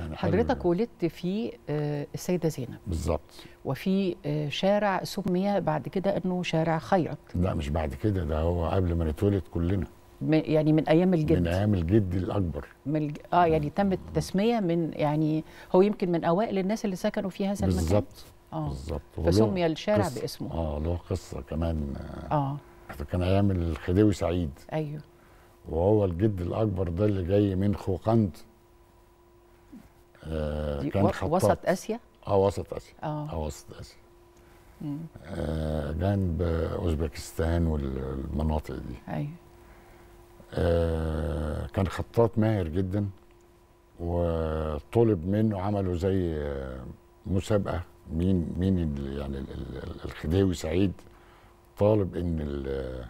يعني حلو حضرتك ولدت في آه، السيده زينب بالظبط وفي آه، شارع سمي بعد كده انه شارع خيرت لا مش بعد كده ده هو قبل ما نتولد كلنا م- يعني من ايام الجد من ايام الجد الاكبر من الج... اه يعني تم التسميه من يعني هو يمكن من اوائل الناس اللي سكنوا في هذا المكان بالظبط اه بالظبط وله فسمي الشارع قصة. باسمه اه له قصه كمان اه آه، كان ايام الخديوي سعيد ايوه وهو الجد الاكبر ده اللي جاي من خوقند آه دي كان و- خطاط وسط اسيا اه وسط اسيا اه اه وسط اسيا مم. آه جنب اوزبكستان والمناطق دي ايوه آه كان خطاط ماهر جدا وطلب منه عملوا زي آه، مسابقه مين مين ال- يعني ال- ال- الخديوي سعيد طالب ان ال-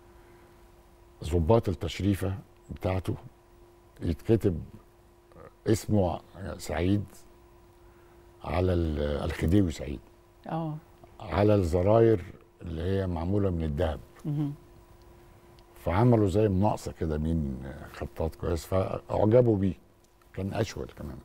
ضباط التشريفه بتاعته يتكتب اسمه سعيد على ال- الخديوي سعيد اه على الزراير اللي هي معموله من الذهب مهم. فعملوا زي مناقصه كده مين خطاط كويس فاعجبوا بيه كان اشول كمان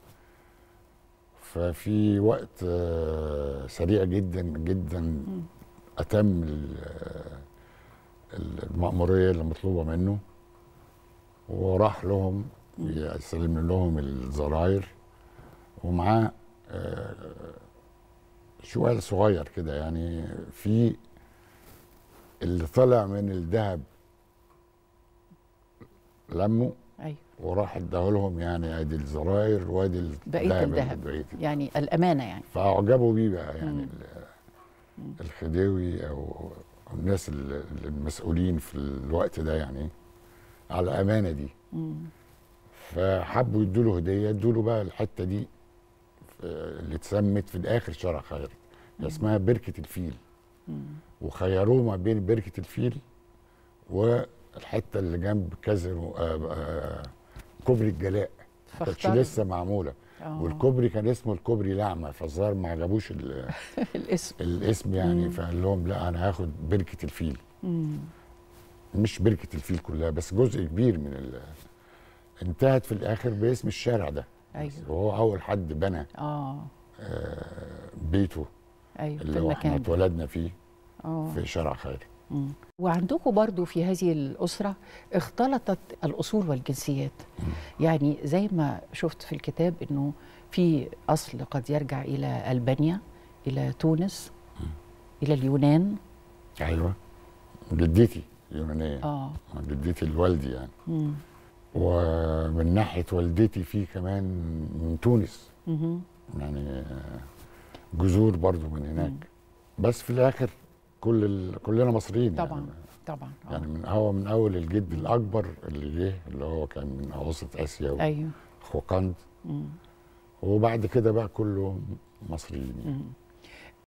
ففي وقت آه، سريع جدا جدا اتم ال- آه، المأمورية اللي مطلوبة منه وراح لهم يسلم لهم الزراير ومعاه آه، شوال صغير كده يعني في اللي طلع من الذهب لمه ايوه وراح اداه لهم يعني ادي الزراير وادي بقيه اللي الذهب بقية يعني الامانه يعني فاعجبوا بيه بقى يعني مم. ال- الخديوي او الناس ال- المسؤولين في الوقت ده يعني على الامانه دي مم. فحبوا يدوا له هديه ادوا له بقى الحته دي آه، اللي اتسمت في الاخر شارع خير اسمها بركه الفيل مم. وخيروه ما بين بركه الفيل والحته اللي جنب كازر آه، آه، كوبري الجلاء ما كانتش فاختار لسه معموله آه. والكوبري كان اسمه الكوبري لعمه فالظاهر ما عجبوش ال- الاسم الاسم يعني مم. فقال لهم لا انا هاخد بركه الفيل مم. مش بركه الفيل كلها بس جزء كبير من ال... انتهت في الاخر باسم الشارع ده ايوه وهو اول حد بنى اه آه، بيته ايوه في اللي هو احنا المكان ده اتولدنا فيه اه في شارع خير مم. وعندكم برضو في هذه الأسرة اختلطت الأصول والجنسيات يعني زي ما شفت في الكتاب أنه في أصل قد يرجع إلى ألبانيا إلى تونس إلى اليونان ايوه جدتي يونانيه آه جدتي الوالدي يعني مم. ومن ناحيه والدتي في كمان من تونس مهم. يعني آه، جذور برضو من هناك بس في الاخر كل ال... كلنا مصريين طبعا يعني طبعا آه. يعني من هو من اول الجد الاكبر اللي جه اللي هو كان من اواسط اسيا أيوه وخوقند مم. وبعد كده بقى كله مصريين يعني. مم.